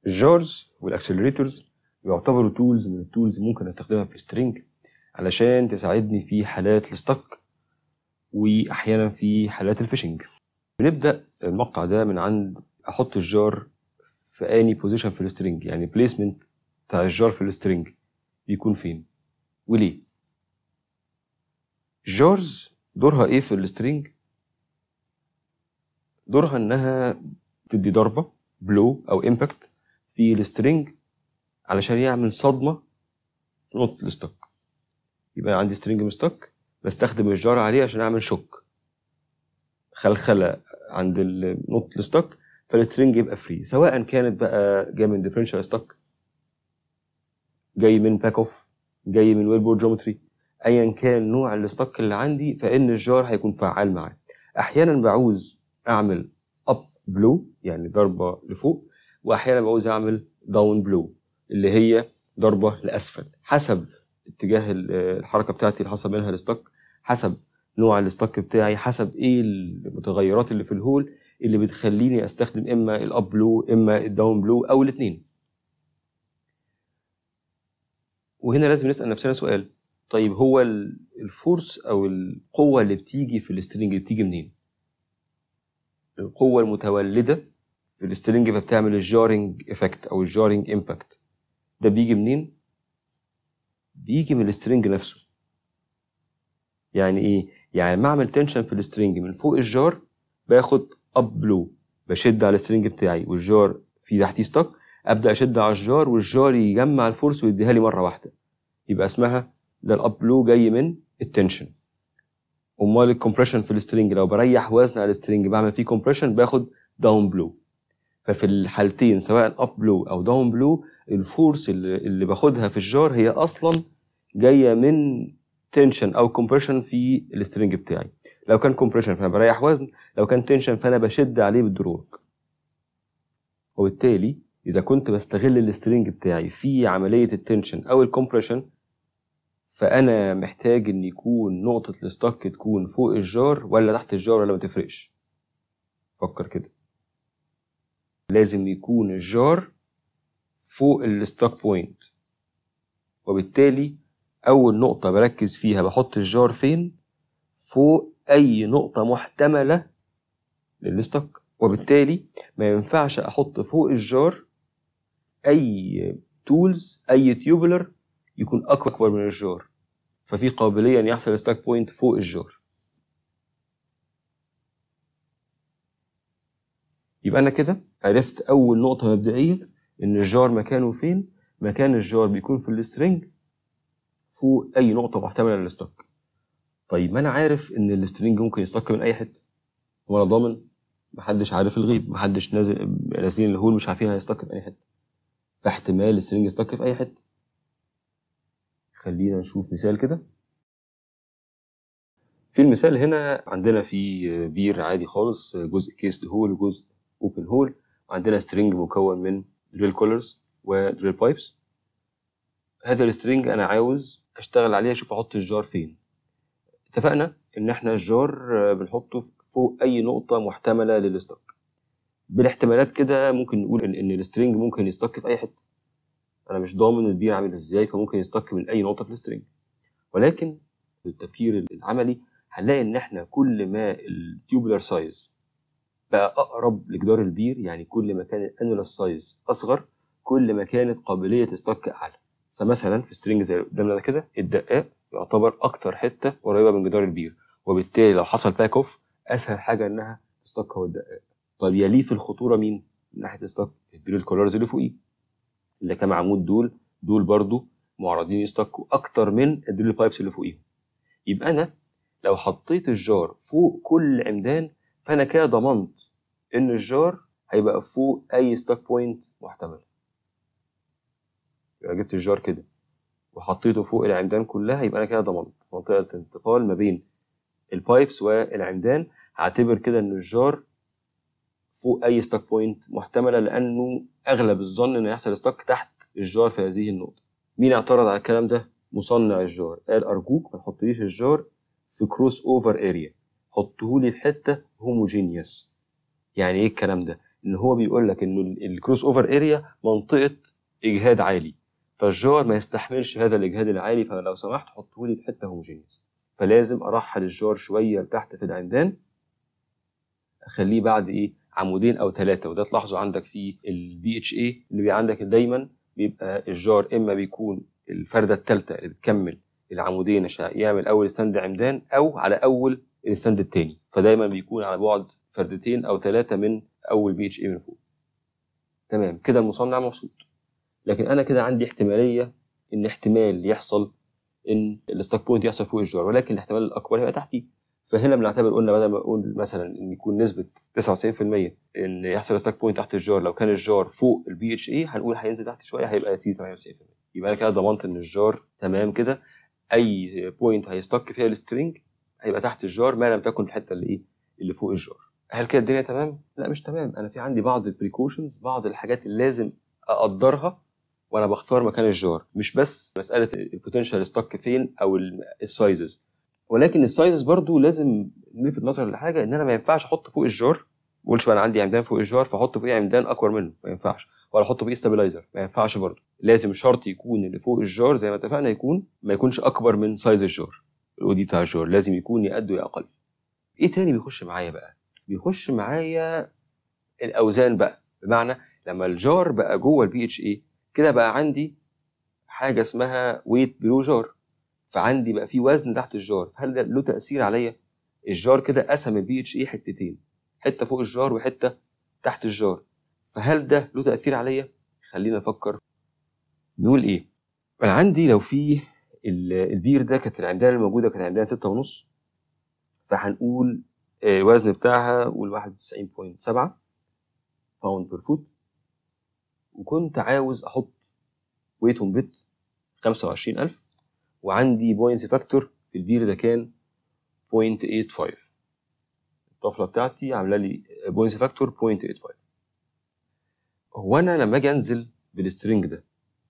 الجارز والاكسلريتورز يعتبروا تولز من التولز ممكن استخدمها في السترينج علشان تساعدني في حالات الستك واحيانا في حالات الفيشنج بنبدا المقطع ده من عند احط الجار في اني بوزيشن في السترينج يعني بليسمنت بتاع الجار في السترينج بيكون فين وليه الجارز دورها ايه في السترينج دورها انها تدي ضربه بلو او امباكت في السترينج علشان يعمل صدمه في نقطه الستك يبقى عندي سترينج مستك بستخدم الجار عليه عشان اعمل شوك خلخله عند نقطه الستك فالسترينج يبقى فري سواء كانت بقى جايه من ديفرنشال ستك جاي من باك اوف جاي من ويل بورد جيومتري ايا كان نوع الستك اللي عندي فان الجار هيكون فعال معاه احيانا بعوز اعمل اب بلو يعني ضربه لفوق واحيانا بعوز اعمل داون بلو اللي هي ضربه لاسفل حسب اتجاه الحركه بتاعتي اللي حصل منها الستك حسب نوع الستك بتاعي حسب ايه المتغيرات اللي في الهول اللي بتخليني استخدم اما الاب بلو اما الداون بلو او الاثنين وهنا لازم نسال نفسنا سؤال طيب هو الفورس او القوه اللي بتيجي في السترينج بتيجي منين القوه المتولده في السترينج فبتعمل الجارنج افكت او الجارنج امباكت ده بيجي منين بيجي من السترينج نفسه يعني ايه يعني ما اعمل تنشن في السترينج من فوق الجار باخد اب بلو بشد على السترينج بتاعي والجار في تحتيه ستك ابدا اشد على الجار والجار يجمع الفورس ويديها لي مره واحده يبقى اسمها ده الاب بلو جاي من التنشن امال الكومبريشن في السترينج لو بريح وزن على السترينج بعمل فيه كومبريشن باخد داون بلو ففي الحالتين سواء اب بلو او داون بلو الفورس اللي, اللي باخدها في الجار هي اصلا جايه من تنشن او كومبريشن في السترينج بتاعي لو كان كومبريشن فانا بريح وزن لو كان تنشن فانا بشد عليه بالدروج وبالتالي اذا كنت بستغل السترينج بتاعي في عمليه التنشن او الكومبريشن فانا محتاج ان يكون نقطه الستوك تكون فوق الجار ولا تحت الجار ولا ما تفرقش فكر كده لازم يكون الجار فوق الستوك بوينت وبالتالي اول نقطه بركز فيها بحط الجار فين فوق اي نقطه محتمله للستوك وبالتالي ما ينفعش احط فوق الجار اي تولز اي تيوبولر يكون اكبر من الجار ففي قابليه ان يحصل ستاك بوينت فوق الجار يبقى انا كده عرفت اول نقطه مبدئيه ان الجار مكانه فين مكان الجار بيكون في السترنج فوق اي نقطه محتمله للستوك طيب ما انا عارف ان السترنج ممكن يستك من اي حته وانا ضامن محدش عارف الغيب محدش نازل نازلين الهول مش عارفين هيستك في اي حته فاحتمال السترنج يستك في اي حته خلينا نشوف مثال كده في المثال هنا عندنا في بير عادي خالص جزء كيس هول وجزء اوبن هول وعندنا سترينج مكون من دريل كولرز ودريل بايبس هذا السترينج انا عاوز اشتغل عليه اشوف احط الجار فين اتفقنا ان احنا الجار بنحطه فوق اي نقطه محتمله للستوك بالاحتمالات كده ممكن نقول ان, إن السترينج ممكن يستك في اي حته انا مش ضامن البير عامل ازاي فممكن يستك من اي نقطه في السترينج ولكن بالتفكير العملي هنلاقي ان احنا كل ما التيوبولار سايز بقى اقرب لجدار البير يعني كل ما كان الانولار سايز اصغر كل ما كانت قابليه الستك اعلى فمثلا في سترينج زي قدامنا كده الدقاق يعتبر اكتر حته قريبه من جدار البير وبالتالي لو حصل باك اوف اسهل حاجه انها تستك هو الدقاق طب يليه في الخطوره مين؟ من ناحيه الستك الدريل كولرز اللي فوقيه اللي كام عمود دول دول برضو معرضين يستكوا اكتر من الدريل بايبس اللي فوقيهم يبقى انا لو حطيت الجار فوق كل عمدان فانا كده ضمنت ان الجار هيبقى فوق اي ستاك بوينت محتمل يبقى جبت الجار كده وحطيته فوق العمدان كلها يبقى انا كده ضمنت منطقه الانتقال ما بين البايبس والعمدان هعتبر كده ان الجار فوق اي ستاك بوينت محتمله لانه اغلب الظن انه يحصل ستاك تحت الجار في هذه النقطه مين اعترض على الكلام ده مصنع الجار قال ارجوك ما تحطليش الجار في كروس اوفر اريا حطهولي في حته هوموجينيوس يعني ايه الكلام ده ان هو بيقول لك انه الكروس اوفر اريا منطقه اجهاد عالي فالجار ما يستحملش هذا الاجهاد العالي فلو سمحت حطه لي في حته هوموجينيوس فلازم ارحل الجار شويه لتحت في العمدان اخليه بعد ايه عمودين او ثلاثه وده تلاحظوا عندك في البي اتش اي اللي بي عندك دايما بيبقى الجار اما بيكون الفرده الثالثه اللي بتكمل العمودين عشان يعمل اول ستاند عمدان او على اول الستاند الثاني فدايما بيكون على بعد فردتين او ثلاثه من اول بي اتش اي من فوق تمام كده المصنع مبسوط لكن انا كده عندي احتماليه ان احتمال يحصل ان الستاك بوينت يحصل فوق الجار ولكن الاحتمال الاكبر يبقى تحتيه فهنا بنعتبر قلنا بدل ما نقول مثلا ان يكون نسبه 99% ان يحصل ستاك بوينت تحت الجار لو كان الجار فوق البي اتش اي هنقول هينزل تحت شويه هيبقى يزيد 98% يبقى انا كده ضمنت ان الجار تمام كده اي بوينت هيستك فيها السترينج هيبقى تحت الجار ما لم تكن الحته اللي ايه اللي فوق الجار هل كده الدنيا تمام لا مش تمام انا في عندي بعض البريكوشنز بعض الحاجات اللي لازم اقدرها وانا بختار مكان الجار مش بس مساله البوتنشال ستوك فين او السايزز ولكن السايزز برضو لازم نلفت نظر لحاجه ان انا ما ينفعش احط فوق الجار ما اقولش انا عندي عمدان فوق الجار فاحط فوقيه عمدان اكبر منه ما ينفعش ولا احط فوقيه ستابلايزر ما ينفعش برضو لازم شرط يكون اللي فوق الجار زي ما اتفقنا يكون ما يكونش اكبر من سايز الجار الاودي بتاع الجار لازم يكون يا قد يا اقل ايه تاني بيخش معايا بقى بيخش معايا الاوزان بقى بمعنى لما الجار بقى جوه البي اتش اي كده بقى عندي حاجه اسمها ويت بلو جار فعندي بقى في وزن تحت الجار هل ده له تاثير عليا الجار كده قسم البي اتش اي حتتين حته فوق الجار وحته تحت الجار فهل ده له تاثير عليا خلينا نفكر نقول ايه انا عندي لو في البير ده كانت العمدان الموجوده كانت عمدان ستة ونص فهنقول الوزن بتاعها قول 91.7 باوند بير فوت وكنت عاوز احط ويت اون بيت 25000 وعندي بوينتس فاكتور في البير ده كان 0.85 الطفله بتاعتي عامله لي بوينتس فاكتور 0.85 هو انا لما اجي انزل بالسترنج ده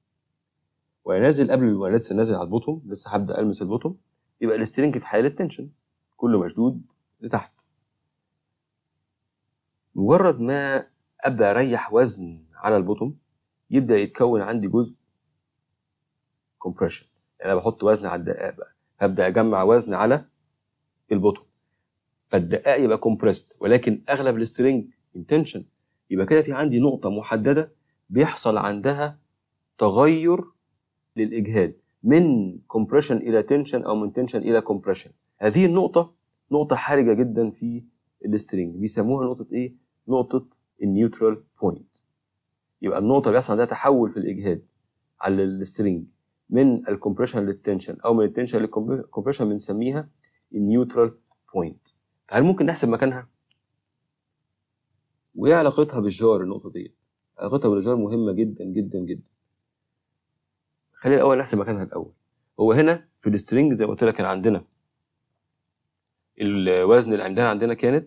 وانا نازل قبل وانا لسه نازل على البوتوم لسه هبدا المس البوتوم يبقى السترنج في حاله تنشن كله مشدود لتحت مجرد ما ابدا اريح وزن على البوتوم يبدا يتكون عندي جزء كومبريشن يعني انا بحط وزن على الدقاق بقى هبدا اجمع وزن على البوتوم فالدقاق يبقى كومبريست ولكن اغلب السترنج انتنشن يبقى كده في عندي نقطه محدده بيحصل عندها تغير للاجهاد من كومبريشن الى تنشن او من تنشن الى كومبريشن هذه النقطه نقطه حرجه جدا في السترنج بيسموها نقطه ايه نقطه النيوترال بوينت يبقى النقطه بيحصل عندها تحول في الاجهاد على السترنج من الكومبريشن للتنشن او من التنشن للكومبريشن بنسميها النيوترال بوينت هل ممكن نحسب مكانها وايه علاقتها بالجار النقطه دي علاقتها بالجار مهمه جدا جدا جدا خلينا الاول نحسب مكانها الاول هو هنا في السترنج زي ما قلت لك كان عندنا الوزن العمدان عندنا كانت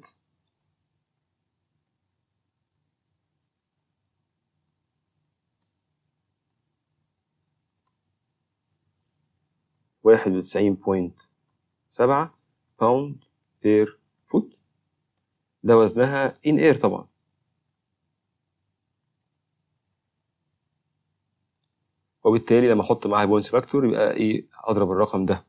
واحد وتسعين بوينت سبعة باوند بير فوت ده وزنها ان اير طبعا وبالتالي لما احط معاها بوينتس فاكتور يبقى ايه اضرب الرقم ده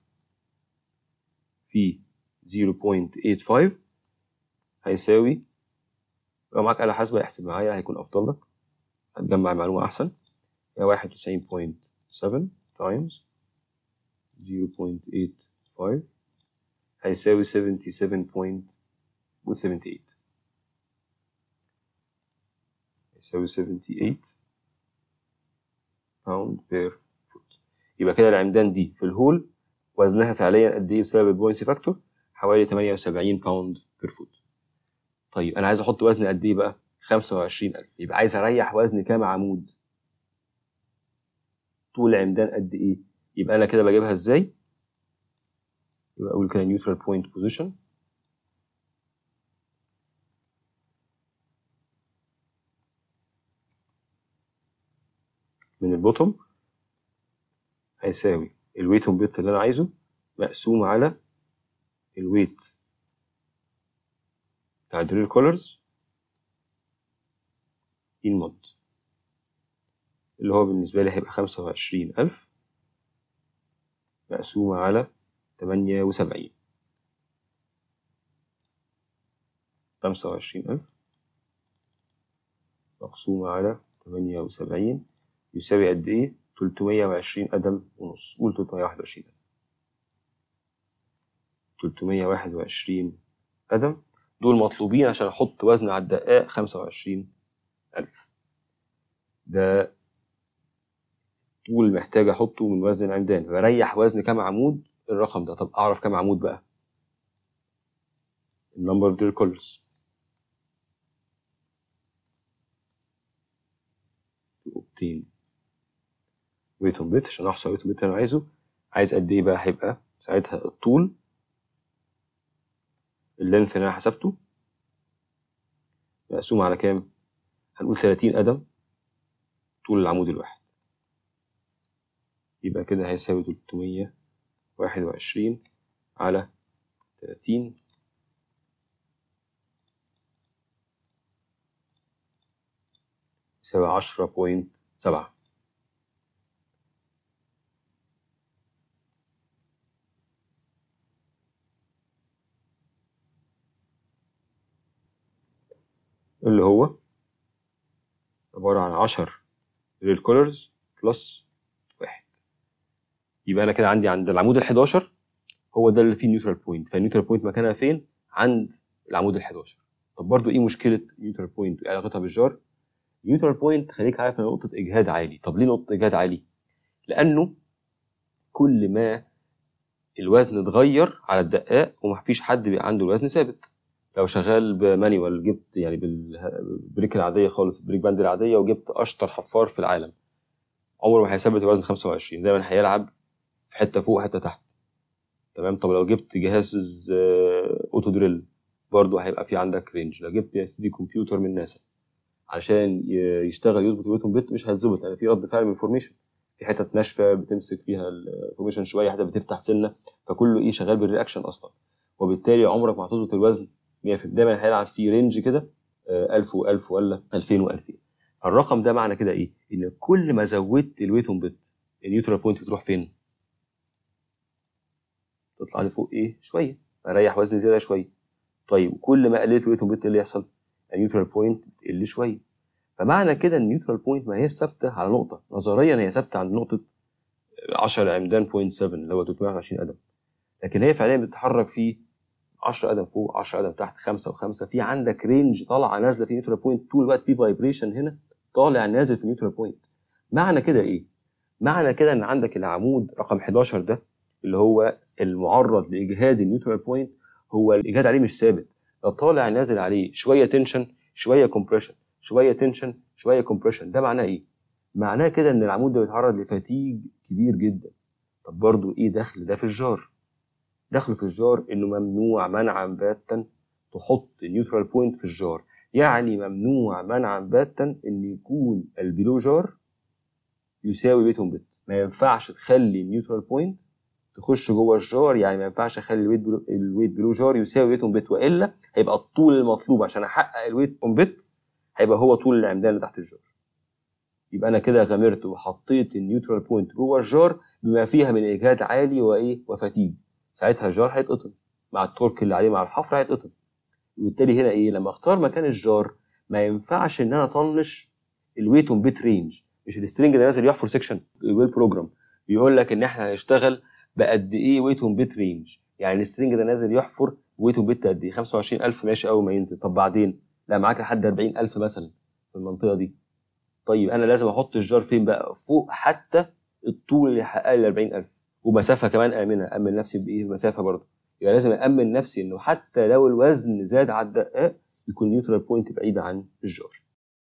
في 0.85 هيساوي لو معاك آلة حاسبة احسب معايا هيكون أفضل لك هتجمع معلومة أحسن هي واحد وتسعين بوينت سفن تايمز زيرو بوينت ايت فايف هيساوي سفنتي سفن بوينت وسفنتي ايت هيساوي سفنتي ايت باوند بير فوت يبقى كده العمدان دي في الهول وزنها فعليا قد ايه بسبب البوينتس فاكتور حوالي 78 باوند بير فوت طيب انا عايز احط وزن قد ايه بقى 25000 يبقى عايز اريح وزن كام عمود طول عمدان قد ايه يبقى انا كده بجيبها ازاي يبقى اقول كده نيوترال بوينت بوزيشن من البوتوم هيساوي الويت اون بيت اللي انا عايزه مقسوم على الويت بتاع الدريل كولرز إن مود اللي هو بالنسبة لي هيبقى خمسة وعشرين ألف مقسومة على تمانية وسبعين خمسة وعشرين ألف مقسومة على تمانية وسبعين يساوي قد إيه؟ تلتمية وعشرين قدم ونص قول تلتمية واحد وعشرين تلتمية واحد وعشرين قدم دول مطلوبين عشان أحط وزن على الدقاق خمسة وعشرين ألف ده طول محتاج أحطه من وزن العمدان بريح وزن كام عمود الرقم ده طب أعرف كام عمود بقى النمبر اوف their colors اوبتين ويت اون بيت عشان احصل ويت اون بيت انا عايزه عايز قد ايه بقى هيبقى ساعتها الطول اللينث اللي انا حسبته مقسوم على كام هنقول 30 قدم طول العمود الواحد يبقى كده هيساوي 321 على 30 يساوي عشرة بوينت سبعة اللي هو عبارة عن عشر ريل كولرز بلس واحد يبقى أنا كده عندي عند العمود الحداشر هو ده اللي فيه نيوترال بوينت فالنيوترال بوينت مكانها فين؟ عند العمود الحداشر طب برضو ايه مشكلة نيوترال بوينت وايه علاقتها بالجار؟ نيوترال بوينت خليك عارف انها نقطة إجهاد عالي، طب ليه نقطة إجهاد عالي؟ لأنه كل ما الوزن اتغير على الدقاق ومفيش حد بيبقى عنده الوزن ثابت. لو شغال بمانيوال جبت يعني بالبريك العادية خالص البريك باند العادية وجبت أشطر حفار في العالم عمره ما هيثبت الوزن 25 دايما هيلعب في حتة فوق وحتة تحت. تمام طب لو جبت جهاز اوتو دريل برضه هيبقى في عندك رينج لو جبت يا سيدي كمبيوتر من ناسا عشان يشتغل يظبط الويت بت مش هيتظبط لان في رد فعل من الفورميشن في حتت ناشفه بتمسك فيها الفورميشن شويه حتت بتفتح سنه فكله ايه شغال بالرياكشن اصلا وبالتالي عمرك ما هتظبط الوزن 100% دايما هيلعب في رينج كده 1000 و1000 ولا 2000 و2000 فالرقم ده معنى كده ايه؟ ان كل ما زودت الويت بت النيوترال بوينت بتروح فين؟ تطلع لفوق ايه؟ شويه اريح وزن زياده شويه طيب كل ما قللت الويت بت اللي يحصل؟ النيوترال بوينت بتقل شويه فمعنى كده ان النيوترال بوينت ما هيش ثابته على نقطه نظريا هي ثابته عند نقطه 10 عمدان بوينت 7 اللي هو 320 قدم لكن هي فعليا بتتحرك في 10 قدم فوق 10 قدم تحت 5 و5 في عندك رينج طالعه نازله في نيوترال بوينت طول الوقت في فايبريشن هنا طالع نازل في نيوترال بوينت معنى كده ايه؟ معنى كده ان عندك العمود رقم 11 ده اللي هو المعرض لاجهاد النيوترال بوينت هو الاجهاد عليه مش ثابت ده طالع نازل عليه شويه تنشن شويه كومبريشن شويه تنشن شويه كومبريشن ده معناه ايه معناه كده ان العمود ده بيتعرض لفتيج كبير جدا طب برضو ايه دخل ده في الجار دخل في الجار انه ممنوع منعا باتا تحط نيوترال بوينت في الجار يعني ممنوع منعا باتا ان يكون البلو جار يساوي بيتهم بت ما ينفعش تخلي النيوترال بوينت تخش جوه الجار يعني ما ينفعش اخلي الويت بلو الويت بلو جار يساوي ويت اون بت والا هيبقى الطول المطلوب عشان احقق الويت اون بت هيبقى هو طول العمدان اللي تحت الجار يبقى انا كده غامرت وحطيت النيوترال بوينت جوه الجار بما فيها من اجهاد عالي وايه وفتيج ساعتها الجار هيتقطم مع التورك اللي عليه مع الحفر هيتقطم وبالتالي هنا ايه لما اختار مكان الجار ما ينفعش ان انا اطنش الويت اون بيت رينج مش السترنج اللي نازل يحفر سيكشن الويل بروجرام بيقول لك ان احنا هنشتغل بقد ايه ويت اون بيت رينج يعني السترنج ده نازل يحفر ويت اون بيت قد ايه 25000 ماشي اول ما ينزل طب بعدين لا معاك لحد 40000 مثلا في المنطقه دي طيب انا لازم احط الجار فين بقى فوق حتى الطول اللي يحقق لي 40000 ومسافه كمان امنه امن نفسي بايه مسافه برضه يبقى لازم امن نفسي انه حتى لو الوزن زاد على الدقاق يكون نيوترال بوينت بعيده عن الجار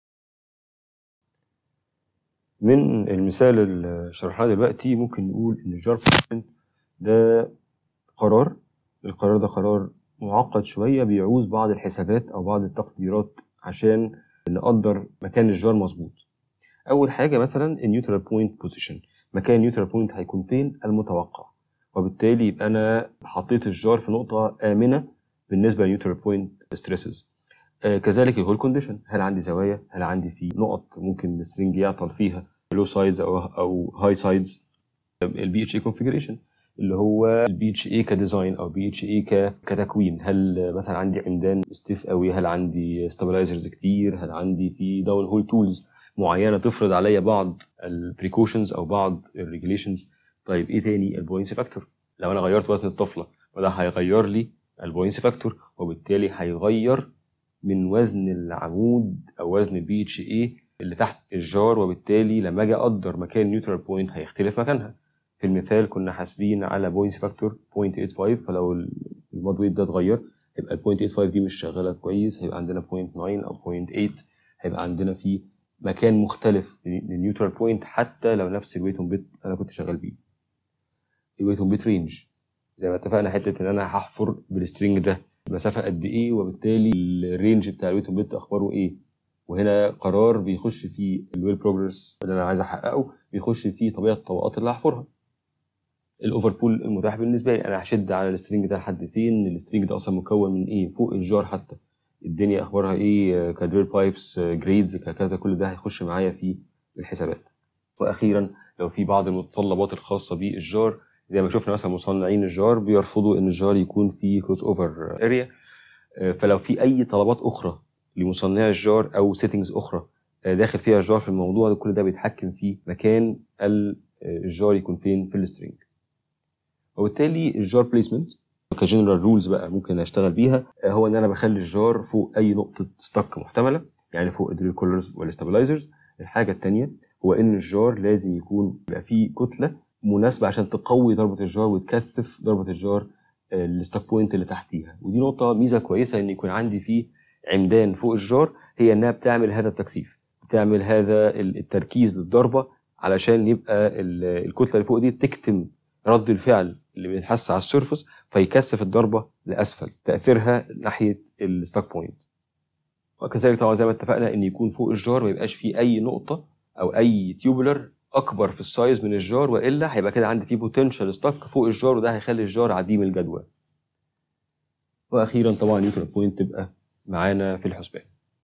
من المثال اللي شرحناه دلوقتي ممكن نقول ان الجار بوينت ده قرار القرار ده قرار معقد شويه بيعوز بعض الحسابات او بعض التقديرات عشان نقدر مكان الجار مظبوط اول حاجه مثلا النيوترال بوينت بوزيشن مكان النيوترال بوينت هيكون فين المتوقع وبالتالي يبقى انا حطيت الجار في نقطه امنه بالنسبه للنيوترال بوينت ستريسز آه كذلك الهول كونديشن هل عندي زوايا هل عندي في نقط ممكن السترنج يعطل فيها لو سايدز او او هاي سايدز البي اتش اي كونفيجريشن اللي هو البي اتش اي كديزاين او بي اتش اي كتكوين هل مثلا عندي عمدان ستيف قوي هل عندي ستابلايزرز كتير هل عندي في داون هول تولز معينه تفرض عليا بعض البريكوشنز او بعض الريجوليشنز طيب ايه تاني البوينس فاكتور لو انا غيرت وزن الطفله فده هيغير لي البوينس فاكتور وبالتالي هيغير من وزن العمود او وزن البي اتش اي اللي تحت الجار وبالتالي لما اجي اقدر مكان نيوترال بوينت هيختلف مكانها في المثال كنا حاسبين على بوينتس فاكتور 0.85 فلو المود ويت ده اتغير هيبقى ال 0.85 دي مش شغاله كويس هيبقى عندنا 0.9 او 0.8 هيبقى عندنا في مكان مختلف للنيوترال بوينت حتى لو نفس الويت اون بيت انا كنت شغال بيه الويت اون بيت رينج زي ما اتفقنا حته ان انا هحفر بالسترينج ده مسافه قد ايه وبالتالي الرينج بتاع الويت اون بيت اخباره ايه وهنا قرار بيخش فيه الويل بروجرس اللي انا عايز احققه بيخش فيه طبيعه الطبقات اللي هحفرها الاوفربول المتاح بالنسبه لي انا هشد على السترينج ده لحد فين السترينج ده اصلا مكون من ايه فوق الجار حتى الدنيا اخبارها ايه كدريل بايبس جريدز كذا كل ده هيخش معايا في الحسابات واخيرا لو في بعض المتطلبات الخاصه بالجار زي ما شفنا مثلا مصنعين الجار بيرفضوا ان الجار يكون فيه كروس اوفر اريا فلو في اي طلبات اخرى لمصنعي الجار او سيتنجز اخرى داخل فيها الجار في الموضوع ده كل ده بيتحكم في مكان الجار يكون فين في السترينج وبالتالي الجار بليسمنت كجنرال رولز بقى ممكن اشتغل بيها هو ان انا بخلي الجار فوق اي نقطه ستك محتمله يعني فوق الدريل كولرز والستابلايزرز الحاجه الثانيه هو ان الجار لازم يكون يبقى فيه كتله مناسبه عشان تقوي ضربه الجار وتكثف ضربه الجار الستاك بوينت اللي تحتيها ودي نقطه ميزه كويسه ان يكون عندي فيه عمدان فوق الجار هي انها بتعمل هذا التكثيف بتعمل هذا التركيز للضربه علشان يبقى الكتله اللي فوق دي تكتم رد الفعل اللي بيتحس على السيرفس فيكثف الضربه لاسفل تاثيرها ناحيه الستاك بوينت وكذلك طبعا زي ما اتفقنا ان يكون فوق الجار ما يبقاش فيه اي نقطه او اي تيوبولر اكبر في السايز من الجار والا هيبقى كده عندي فيه بوتنشال ستاك فوق الجار وده هيخلي الجار عديم الجدوى واخيرا طبعا نيوترال بوينت تبقى معانا في الحسبان